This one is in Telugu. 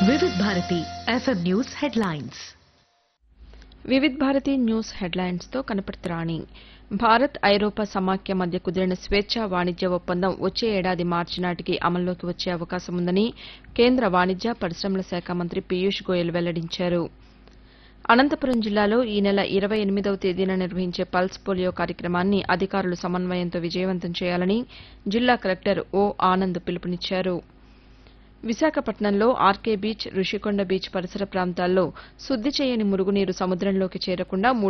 Vividh Bharati F M news headlines Vividh Bharati news హెడ్లైన్స్తో కనపడుతురాణి భారత్ ఐరోపా సమాఖ్య మధ్య కుదిరిన స్వేచ్ఛా వాణిజ్య ఒప్పందం వచ్చే ఏడాది మార్చి నాటికి అమల్లోకి వచ్చే అవకాశం ఉందని కేంద్ర వాణిజ్య పరిశ్రమల శాఖ మంత్రి పీయూష్ గోయల్ వెల్లడించారు అనంతపురం జిల్లాలో ఈ నెల ఇరవై ఎనిమిదవ తేదీన నిర్వహించే పల్స్ పోలియో కార్యక్రమాన్ని అధికారులు సమన్వయంతో విజయవంతం చేయాలని జిల్లా కలెక్టర్ ఓ ఆనంద్ పిలుపునిచ్చారు విశాఖపట్నంలో ఆర్కే బీచ్ రుషికొండ బీచ్ పరిసర ప్రాంతాల్లో శుద్ది చేయని మురుగునీరు సముద్రంలోకి చేరకుండా